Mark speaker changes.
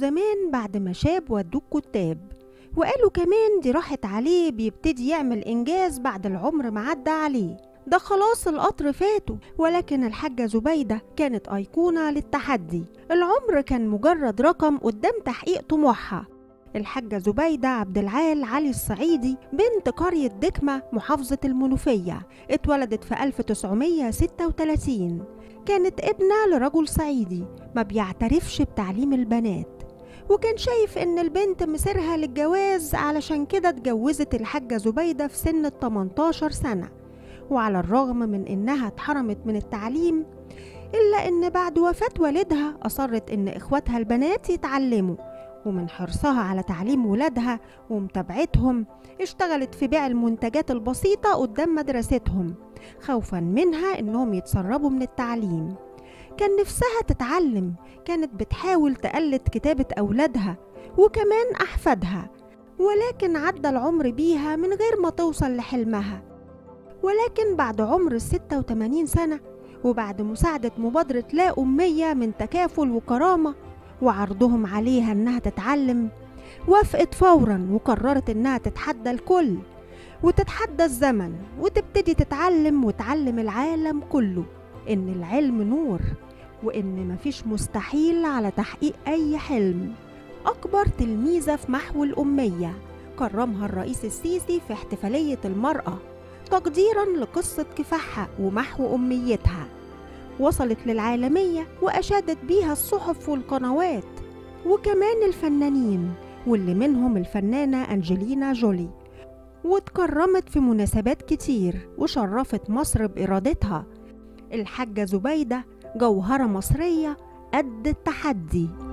Speaker 1: زمان بعد ما شاب ودوه كتاب وقالوا كمان دي راحت عليه بيبتدي يعمل إنجاز بعد العمر ما عدى عليه ده خلاص القطر فاته ولكن الحاجة زبيدة كانت أيقونة للتحدي العمر كان مجرد رقم قدام تحقيق طموحها الحاجة زبيدة عبد العال علي الصعيدي بنت قرية دكمة محافظة المنوفية اتولدت في 1936 كانت ابنة لرجل صعيدي ما بيعترفش بتعليم البنات وكان شايف ان البنت مسيرها للجواز علشان كده اتجوزت الحاجة زبيدة في سن ال 18 سنة وعلى الرغم من انها اتحرمت من التعليم الا ان بعد وفاة والدها اصرت ان اخواتها البنات يتعلموا ومن حرصها على تعليم ولادها ومتابعتهم اشتغلت في بيع المنتجات البسيطة قدام مدرستهم خوفا منها انهم يتسربوا من التعليم كان نفسها تتعلم كانت بتحاول تقلد كتابة أولادها وكمان أحفادها ولكن عدى العمر بيها من غير ما توصل لحلمها ولكن بعد عمر الستة وتمانين سنة وبعد مساعدة مبادرة لا أمية من تكافل وكرامة وعرضهم عليها إنها تتعلم وافقت فورا وقررت إنها تتحدى الكل وتتحدى الزمن وتبتدي تتعلم وتعلم العالم كله إن العلم نور وإن مفيش مستحيل على تحقيق أي حلم أكبر تلميذة في محو الأمية كرمها الرئيس السيسي في احتفالية المرأة تقديرا لقصة كفاحها ومحو أميتها وصلت للعالمية وأشادت بيها الصحف والقنوات وكمان الفنانين واللي منهم الفنانة أنجلينا جولي واتكرمت في مناسبات كتير وشرفت مصر بإرادتها الحاجة زبيدة جوهرة مصرية قد التحدي